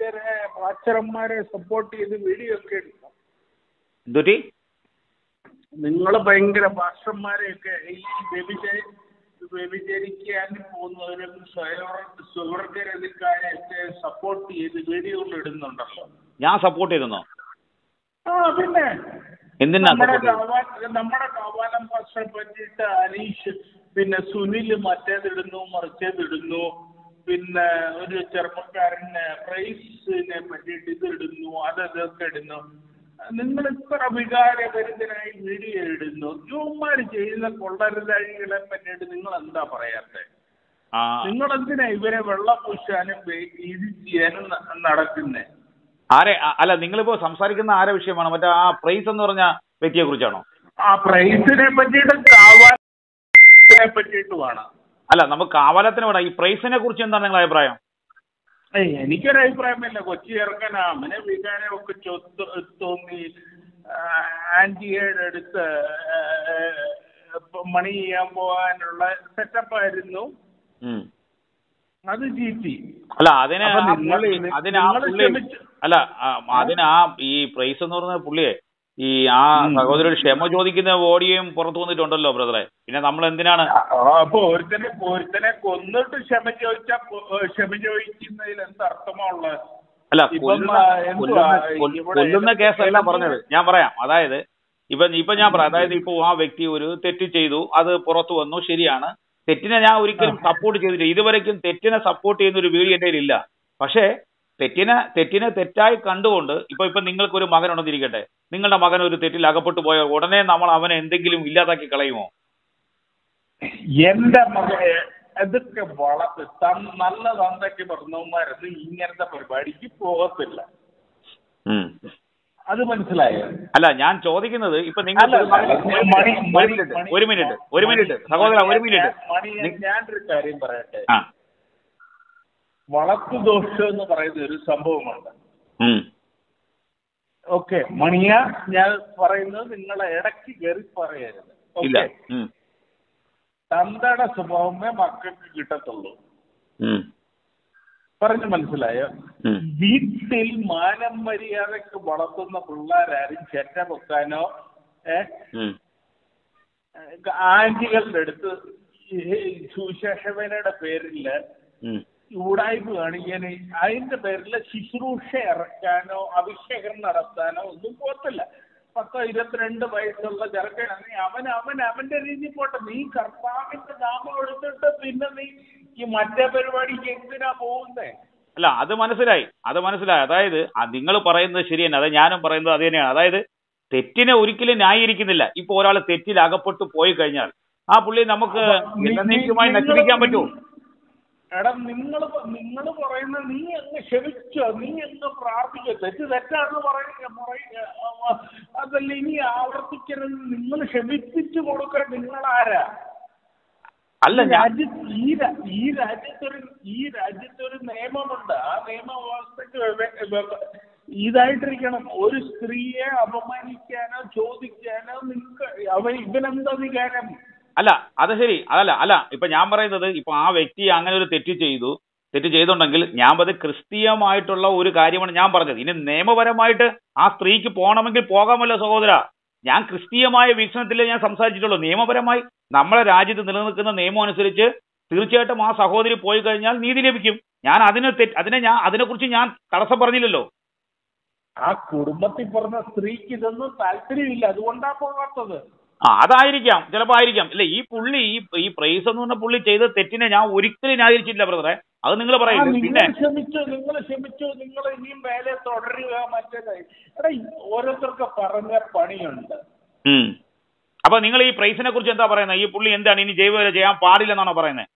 ഭയങ്കര പാച്ചരന്മാരെ സപ്പോർട്ട് ചെയ്ത് വീഡിയോ ഒക്കെ എടുക്കാം എന്തുറ്റി നിങ്ങൾ ഭയങ്കര പാസ്റ്റർമാരെയൊക്കെ ഈ വ്യഭിചരി വ്യഭിചരിക്കാൻ പോകുന്നവരും സുവർഗരതിക്കാരെയൊക്കെ സപ്പോർട്ട് ചെയ്ത് വീഡിയോകൾ ഇടുന്നുണ്ടല്ലോ ഞാൻ സപ്പോർട്ട് ചെയ്തെന്നോ ആ പിന്നെ എന്തിനാ നമ്മുടെ support ചെയ്തത്? കാവാ- നമ്മുടെ കാവാലം പാസ്റ്ററെ പറ്റിയിട്ട് അനീഷ് പിന്നെ സുനിൽ മറ്റേതിടുന്നു മറിച്ചേതിടുന്നു പിന്നെ ഒരു ചെറുപ്പക്കാരന് പ്രൈസിനെ പറ്റിയിട്ട് ഇത് ഇടുന്നു അത് ഇതൊക്കെ ഇടുന്നു നിങ്ങൾ ഇത്ര വികാരഭരിതനായി വീഡിയോ ഇടുന്നു ഇവന്മാർ ചെയ്യുന്ന കൊള്ളരുതാഴികളെ പറ്റിയിട്ട് നിങ്ങൾ എന്താ പറയാത്തെ ആ നിങ്ങൾ എന്തിനാ ഇവരെ വെള്ളം പൂശാനും വെ- ഇത് ചെയ്യാനും ന- നടക്കുന്നേ ആരെ ആ, അല്ല നിങ്ങളിപ്പോ സംസാരിക്കുന്ന ആരെ വിഷയമാണ് മറ്റേ ആ പ്രൈസ് എന്ന് പറഞ്ഞ വ്യക്തിയെ കുറിച്ചാണോ ആ പ്രൈസിനെ പറ്റിയിട്ടും കാവാലിനെ പറ്റിയിട്ടും വേണം അല്ല നമുക്ക് കാവലത്തിന് വിടാം ഈ പ്രൈസിനെ കുറിച്ച് എന്താണ് നിങ്ങളുടെ അഭിപ്രായം ഏയ് എനിക്കൊരു അഭിപ്രായമില്ല കൊച്ചി ഇറക്കാൻ അവനെ വികാരം ഒക്കെ ചൊത്ത് തോന്നി ആ, ആന്റിയുടെ അടുത്ത് ആ, ഇപ്പൊ മണി ചെയ്യാൻ പോകാനുള്ള സെറ്റപ്പ് ആയിരുന്നു ഉം. അത് ജീറ്റി അല്ല അതിന് അപ്പൊ ആ നിങ്ങൾ- പുള്ളി നി- അതിന് ആ നിങ്ങൾ പുള്ളി ക്ഷമിച്ച്- അല്ല ആ, അതിന് ആ ഈ പ്രൈസ് എന്ന് പറയുന്ന പുള്ളിയെ ഈ ആ ഉം. സഹോദരൻ ക്ഷമ ചോദിക്കുന്ന ഓഡിയോയും പുറത്തു വന്നിട്ടുണ്ടല്ലോ ബ്രദറെ പിന്നെ നമ്മൾ എന്തിനാണ് ആ, അപ്പൊ ഒരുത്തനെ ഒരുത്തനെ കൊന്നിട്ട് ക്ഷമ ചോദിച്ചാ കൊ- ക്ഷമ ചോദിക്കുന്നതിൽ എന്ത് അർത്ഥമാ ഉള്ളത് അല്ല ഇപ്പം, കൊല്ലുന്ന ആ, എന്തുവാ, കൊല്ലുന്ന- കൊല്ല്- ഇവിടെ കൊല്ലുന്ന ഏതൊക്കെ- കേസല്ല പറഞ്ഞത് ഞാൻ പറയാം അതായത് ഇപ്പൊ ഇപ്പൊ ഞാൻ പറയാം അതായത് ഇപ്പൊ ആ വ്യക്തി ഒരു തെറ്റ് ചെയ്തു അത് പുറത്തു വന്നു ശരിയാണ് തെറ്റിനെ ഞാൻ ഒരിക്കലും സപ്പോർട്ട് ചെയ്തിട്ടില്ല ഇതുവരെയ്ക്കും തെറ്റിനെ സപ്പോർട്ട് ചെയ്യുന്ന ഒരു വീഡിയോ എൻ്റെ ഇല്ല പക്ഷേ തെറ്റിനെ തെറ്റിനെ തെറ്റായി കണ്ടുകൊണ്ട് ഇപ്പൊ ഇപ്പൊ നിങ്ങൾക്ക് ഒരു മകൻ ഉണ്ടെന്നിരിക്കട്ടെ നിങ്ങളുടെ മകൻ ഒരു തെറ്റിൽ അകപ്പെട്ടു പോയാൽ ഉടനെ നമ്മൾ അവനെ എന്തെങ്കിലും ഇല്ലാതാക്കി കളയുമോ എന്റെ മകനെ ഇതൊക്കെ വളർത്ത് തൻ- നല്ല തന്തയ്ക്ക് പറഞ്ഞവന്മാരൊന്നും ഇങ്ങനത്തെ പരിപാടിക്ക് പോകത്തില്ല ഉം. അത് മനസ്സിലായോ അല്ല ഞാൻ ചോദിക്കുന്നത് ഇപ്പൊ നിങ്ങൾ അല്ല, ഒരു മണി- മണി- മിനിറ്റ് മണി- ഒരു മിനിറ്റ് ഒരു മിനിറ്റ് സഹോദര ഒരു മിനിറ്റ് മണി ഞാനൊരു കാര്യം പറയട്ടെ ആ വളർത്തു ദോഷം എന്ന് പറയുന്ന ഒരു സംഭവമുണ്ട് ഉം. ഓക്കെ മണിയ ഞാൻ പറയുന്നത് നിങ്ങളെ ഇടയ്ക്ക് കയറി പറയരുത് ഇല്ല ഓക്കെ ഉം. തന്തയുടെ സ്വഭാവമേ മക്കൾക്ക് കിട്ടത്തുള്ളൂ ഉം. പറഞ്ഞു മനസ്സിലായോ ഉം. വീട്ടിൽ മാനം മര്യാദക്ക് വളർത്തുന്ന പിള്ളേരാരും ചെറ്റ വെക്കാനോ ഏ, ഉം. ആന്റികളുടെ അടുത്ത് ഈ സുശേഷവേനയുടെ പേരില് ഉം. ഉടായ്പ കാണിക്കാൻ അതിന്റെ പേരിൽ ശുശ്രൂഷ ഇറക്കാനോ അഭിഷേകം നടത്താനോ ഒന്നും പോകത്തില്ല പത്തോ ഇരുപത്തിരണ്ട് വയസ്സുള്ള ചെറുക്കനാണെങ്കിൽ അവൻ അവൻ അവന്റെ രീതി പോട്ടെ നീ കർത്താവിന്റെ നാമം എടുത്തിട്ട് പിന്നെ നീ ഈ മറ്റേ പരിപാടിക്ക് എന്തിനാ പോകുന്നേ അല്ല അത് മനസ്സിലായി അത് മനസ്സിലായി അതായത് നിങ്ങൾ പറയുന്നത് ശരി തന്നെ അതായത് ഞാനും പറയുന്നത് അത് തന്നെയാണ് അതായത് തെറ്റിനെ ഒരിക്കലും ന്യായീകരിക്കുന്നില്ല ഇപ്പൊ ഒരാൾ തെറ്റിൽ അകപ്പെട്ടു പോയി കഴിഞ്ഞാൽ ആ പുള്ളി നമുക്ക് അപ്പൊ നി- എന്നേക്കുമായി നി- നശിപ്പിക്കാൻ നിങ്ങള് പറ്റുമോ എടാ നിങ്ങൾ നിങ്ങൾ പറയുന്ന നീ അങ്ങ് ക്ഷമിച്ചോ നീ അങ്ങ് പ്രാർത്ഥിച്ചോ തെറ്റ് തെറ്റാന്ന് പറയുക പറയുക അതല്ല ഇനി ആവർത്തിക്കരുത് നിങ്ങൾ ക്ഷമിപ്പിച്ചു കൊടുക്കാൻ നിങ്ങൾ ആരാ അല്ല ഈ ഞാൻ രാജ്യത്ത് ഈ രാ- ഈ രാജ്യത്തൊരു ഈ രാജ്യത്തൊരു നിയമമുണ്ട് ആ നിയമവ്യവസ്ഥക്ക് വെ- വെ- ഇതായിട്ടിരിക്കണം ഒരു സ്ത്രീയെ അപമാനിക്കാനോ ചോദിക്കാനോ നിങ്ങൾക്ക് അവൻ ഇവനെന്താ വികാരം അല്ല അത് ശരി അതല്ല അല്ല ഇപ്പൊ ഞാൻ പറയുന്നത് ഇപ്പൊ ആ വ്യക്തി അങ്ങനെ ഒരു തെറ്റ് ചെയ്തു തെറ്റ് ചെയ്തുണ്ടെങ്കിൽ ഞാൻ അത് ക്രിസ്തീയമായിട്ടുള്ള ഒരു കാര്യമാണ് ഞാൻ പറഞ്ഞത് ഇനി നിയമപരമായിട്ട് ആ സ്ത്രീക്ക് പോകണമെങ്കിൽ പോകാമല്ലോ സഹോദര ഞാൻ ക്രിസ്തീയമായ വീക്ഷണത്തിലേ ഞാൻ സംസാരിച്ചിട്ടുള്ളൂ നിയമപരമായി നമ്മളെ രാജ്യത്ത് നിലനിൽക്കുന്ന നിയമം അനുസരിച്ച് തീർച്ചയായിട്ടും ആ സഹോദരി പോയി കഴിഞ്ഞാൽ നീതി ലഭിക്കും ഞാൻ അതിന് തെറ്റ് അതിനെ ഞാൻ അതിനെക്കുറിച്ച് ഞാൻ തടസ്സം പറഞ്ഞില്ലല്ലോ ആ കുടുംബത്തിൽ പറഞ്ഞ സ്ത്രീക്ക് ഇതൊന്നും താല്പര്യമില്ല അതുകൊണ്ടാ പോകാത്തത് ആ അതായിരിക്കാം ചിലപ്പോൾ ആയിരിക്കാം ഇല്ല ഈ പുള്ളി ഈ ഈ പ്രൈസ് എന്ന് പറഞ്ഞ പുള്ളി ചെയ്ത തെറ്റിനെ ഞാൻ ഒരിക്കലും ന്യായീകരിച്ചില്ല ബ്രദറെ അത് നിങ്ങൾ ആ, പറയില്ല നിങ്ങൾ പിന്നെ ക്ഷമിച്ചു നിങ്ങൾ ക്ഷമിച്ചു നിങ്ങൾ ഇനിയും മേലെ തുടരുക മറ്റേത് എടാ ഈ ഓരോരുത്തർക്ക് പറഞ്ഞ പണിയുണ്ട് ഉം. അപ്പൊ നിങ്ങൾ ഈ പ്രൈസിനെ കുറിച്ച് എന്താ പറയുന്നത് ഈ പുള്ളി എന്താണ് ഇനി ജൈവവേല ചെയ്യാൻ പാടില്ലെന്നാണോ പറയുന്നത്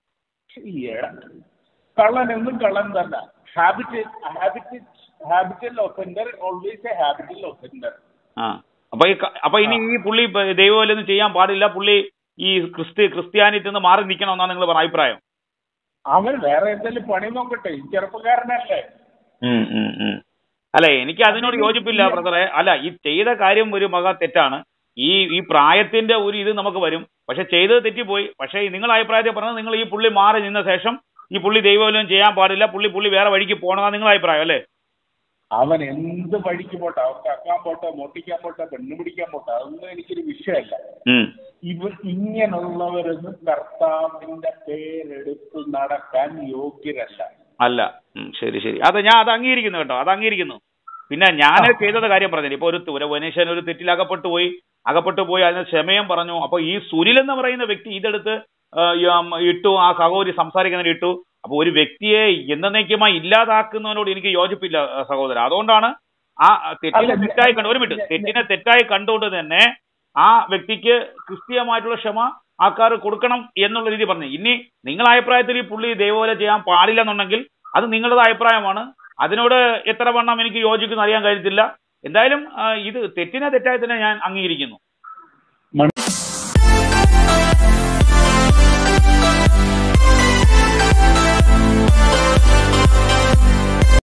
ഈ എടാ, കള്ളൻ എന്നും കള്ളൻ തന്നെ habit habit habitual offender always a habitual offender ആ അപ്പൊ ഈ ക- അപ്പൊ ഇനി ഈ പുള്ളി ഇപ്പൊ ദൈവവേലൊന്നും ചെയ്യാൻ പാടില്ല പുള്ളി ഈ ക്രിസ്തി ക്രിസ്ത്യാനിറ്റി നിന്ന് മാറി നിൽക്കണം എന്നാണ് നിങ്ങൾ പറഞ്ഞ അഭിപ്രായം അവൻ വേറെ എന്തെങ്കിലും പണി നോക്കട്ടെ ഈ ചെറുപ്പക്കാരനല്ലേ ഉം, ഉം, ഉം. അല്ല എനിക്ക് അതിനോട് യോജിപ്പില്ല ബ്രദറെ അല്ല ഈ ചെയ്ത കാര്യം ഒരു മക തെറ്റാണ് ഈ ഈ പ്രായത്തിന്റെ ഒരു ഇത് നമുക്ക് വരും പക്ഷെ ചെയ്തത് തെറ്റിപ്പോയി പക്ഷേ നിങ്ങൾ അഭിപ്രായത്തിൽ പറഞ്ഞത് നിങ്ങൾ ഈ പുള്ളി മാറി നിന്ന ശേഷം ഈ പുള്ളി ദൈവവല്ലം ചെയ്യാൻ പാടില്ല പുള്ളി പുള്ളി വേറെ വഴിക്ക് പോകണമെന്നാണ് നിങ്ങളുടെ അഭിപ്രായം അല്ലേ അവൻ എന്ത് വഴിക്ക് പോട്ടെ അവൻ കക്കാൻ പോട്ടെ മോട്ടിക്കാൻ പോട്ടെ പെണ്ണു പിടിക്കാൻ പോട്ടെ അതൊന്നും എനിക്കൊരു വിഷയമല്ല ഉം. ഇവർ ഇങ്ങനെയുള്ളവരൊന്നും കർത്താവിന്റെ പേരെടുത്ത് നടക്കാൻ യോഗ്യരല്ല അല്ല ഉം, ശരി ശരി അത് ഞാൻ അത് അംഗീകരിക്കുന്നു കേട്ടോ അത് അംഗീകരിക്കുന്നു പിന്നെ ഞാൻ ചെയ്തത് കാര്യം പറഞ്ഞു ഇപ്പൊ ഒരു ഒരു മനുഷ്യൻ ഒരു തെറ്റിൽ അകപ്പെട്ടു പോയി അകപ്പെട്ടു പോയി അതിന് ക്ഷമയം പറഞ്ഞു അപ്പൊ ഈ സുനിൽ എന്ന് പറയുന്ന വ്യക്തി ഇതെടുത്ത് ആ, ഈ, ഉം, ഇട്ടു ആ സഹോദരി സംസാരിക്കുന്നതിന് ഇട്ടു അപ്പൊ ഒരു വ്യക്തിയെ എന്നേക്കുമായി ഇല്ലാതാക്കുന്നതിനോട് എനിക്ക് യോജിപ്പില്ല ആ, സഹോദര അതുകൊണ്ടാണ് ആ തെറ്റിനെ അല്ല, തെറ്റായി കണ്ടു ഒരു ഞാൻ- മിനിറ്റ് തെറ്റിനെ തെറ്റായി കണ്ടുകൊണ്ട് തന്നെ ആ വ്യക്തിക്ക് ക്രിസ്തീയമായിട്ടുള്ള ക്ഷമ ആൾക്കാർ കൊടുക്കണം എന്നുള്ള രീതി പറഞ്ഞു ഇനി നിങ്ങളുടെ അഭിപ്രായത്തിൽ ഈ പുള്ളി ദൈവപോലെ ചെയ്യാൻ പാടില്ലെന്നുണ്ടെങ്കിൽ അത് നിങ്ങളുടെ അഭിപ്രായമാണ് അതിനോട് എത്ര വണ്ണം എനിക്ക് യോജിക്കുന്ന അറിയാൻ കഴിയത്തില്ല എന്തായാലും ആ, ഇത് തെറ്റിനെ തെറ്റായി തന്നെ ഞാൻ അംഗീകരിക്കുന്നു